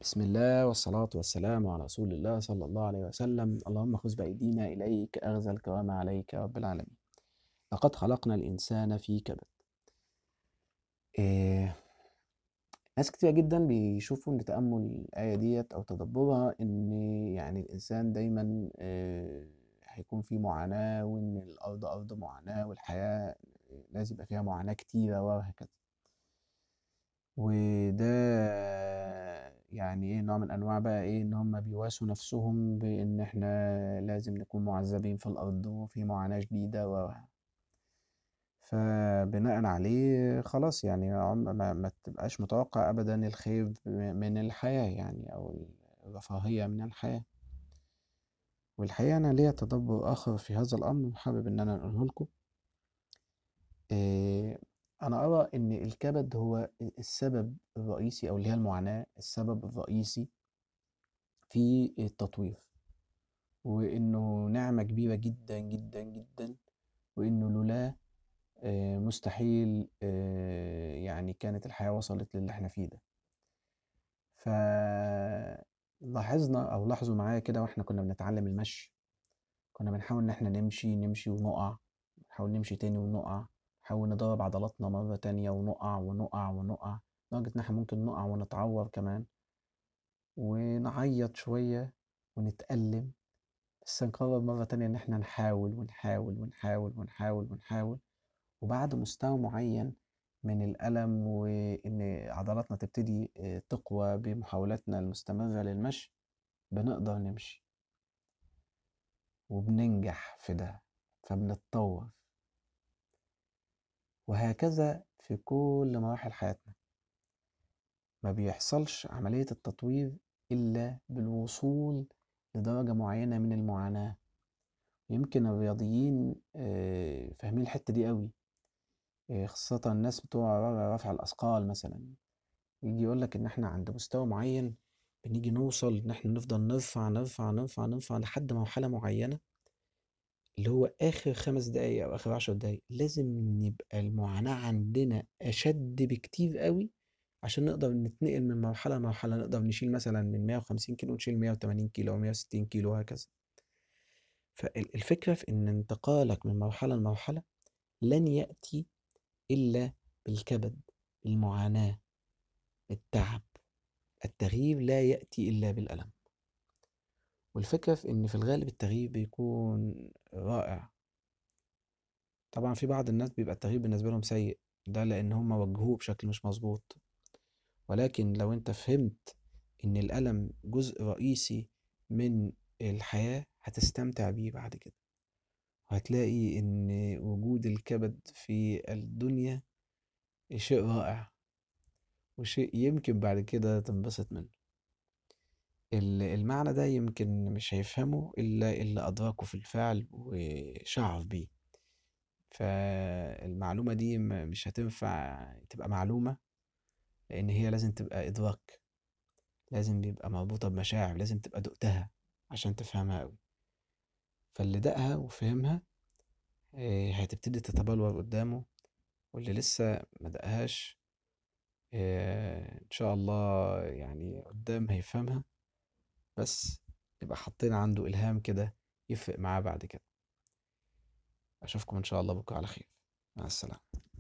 بسم الله والصلاة والسلام على رسول الله صلى الله عليه وسلم اللهم خذ بأيدينا إليك أغزى الكرام عليك يا رب العالمين لقد خلقنا الإنسان في كبد إيه ناس كتير جدا بيشوفوا إن تأمل الآية ديت أو تدبرها إن يعني الإنسان دايما إيه هيكون في معاناة وإن الأرض أرض معاناة والحياة لازم يبقى فيها معاناة كتيرة وهكذا وده يعني ايه نوع من انواع بقى ايه ان هم بيواسوا نفسهم بان احنا لازم نكون معذبين في الارض وفي معاناة شديدة و فبناء عليه خلاص يعني عم ما, ما تبقاش متوقع ابدا الخير من الحياة يعني او الرفاهية من الحياة والحقيقة انا ليا تدبر اخر في هذا الامر حابب ان انا اقوله لكم إيه أنا أرى إن الكبد هو السبب الرئيسي أو اللي هي المعاناة السبب الرئيسي في التطوير وإنه نعمة كبيرة جدا جدا جدا وإنه لولاه آه، مستحيل آه، يعني كانت الحياة وصلت للي احنا فيه ده فلاحظنا أو لاحظوا معايا كده واحنا كنا بنتعلم المشي كنا بنحاول إن احنا نمشي نمشي ونقع نحاول نمشي تاني ونقع نحاول ندرب عضلاتنا مرة تانية ونقع ونقع ونقع لدرجة إن احنا ممكن نقع ونتعور كمان ونعيط شوية ونتألم بس نقرر مرة تانية إن احنا نحاول ونحاول ونحاول ونحاول ونحاول وبعد مستوى معين من الألم وإن عضلاتنا تبتدي آه، تقوى بمحاولاتنا المستمرة للمشي بنقدر نمشي وبننجح في ده فبنتطور وهكذا في كل مراحل حياتنا ما بيحصلش عملية التطوير إلا بالوصول لدرجة معينة من المعاناة يمكن الرياضيين آه، فاهمين الحتة دي قوي آه، خاصة الناس بتوع رفع الأثقال مثلا يجي يقولك إن إحنا عند مستوى معين بنيجي نوصل إن إحنا نفضل نرفع نرفع نرفع نرفع لحد مرحلة معينة اللي هو آخر خمس دقايق أو آخر عشر دقايق لازم نبقى المعاناة عندنا أشد بكتير قوي عشان نقدر نتنقل من مرحلة لمرحلة نقدر نشيل مثلا من 150 كيلو نشيل 180 كيلو أو 160 كيلو وهكذا فالفكرة في إن انتقالك من مرحلة لمرحلة لن يأتي إلا بالكبد المعاناة التعب التغيير لا يأتي إلا بالألم والفكرة في إن في الغالب التغيير بيكون رائع طبعا في بعض الناس بيبقى التغيير بالنسبة لهم سيء ده لأن هم وجهوه بشكل مش مظبوط ولكن لو أنت فهمت إن الألم جزء رئيسي من الحياة هتستمتع بيه بعد كده وهتلاقي إن وجود الكبد في الدنيا شيء رائع وشيء يمكن بعد كده تنبسط منه المعنى ده يمكن مش هيفهمه إلا اللي أدركه في الفعل وشعر بيه فالمعلومة دي مش هتنفع تبقى معلومة لأن هي لازم تبقى إدراك لازم بيبقى مربوطة بمشاعر لازم تبقى دقتها عشان تفهمها أوي فاللي دقها وفهمها آه، هتبتدي تتبلور قدامه واللي لسه ما دقهاش آه، إن شاء الله يعني قدام هيفهمها بس يبقى حطينا عنده إلهام كده يفرق معاه بعد كده أشوفكم إن شاء الله بكرة على خير مع السلامة